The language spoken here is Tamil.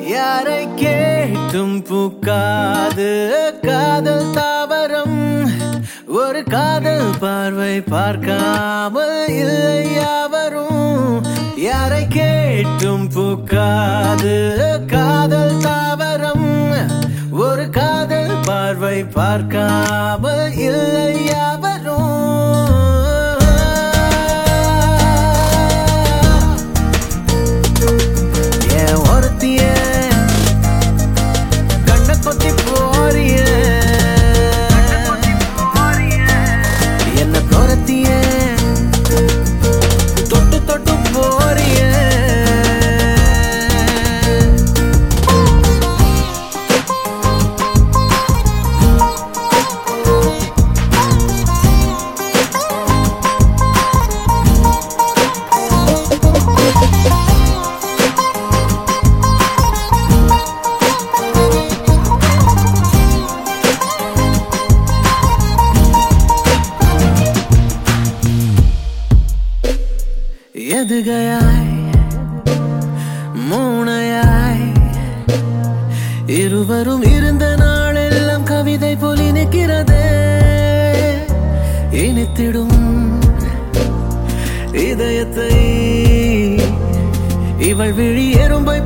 யாரை கேட்டும் பூக்காது காதல் தாவரம் ஒரு காதல் பார்வை பார்க்காமல் இல்லை யாவரும் யாரை கேட்டும் பூக்காது காதல் தாவரம் ஒரு காதல் பார்வை பார்க்காமல் இல்லை யாவரும் ஏன் ஒருத்திய கண்ண கொத்தி போறிய என்ன துரத்திய தொட்டு தொட்டு போறிய எதுகையாய் மூணையாய் இருவரும் இருந்த நாளெல்லாம் கவிதை போல் இனிக்கிறது இனித்திடும் இதயத்தை இவள் விழி எறும்பை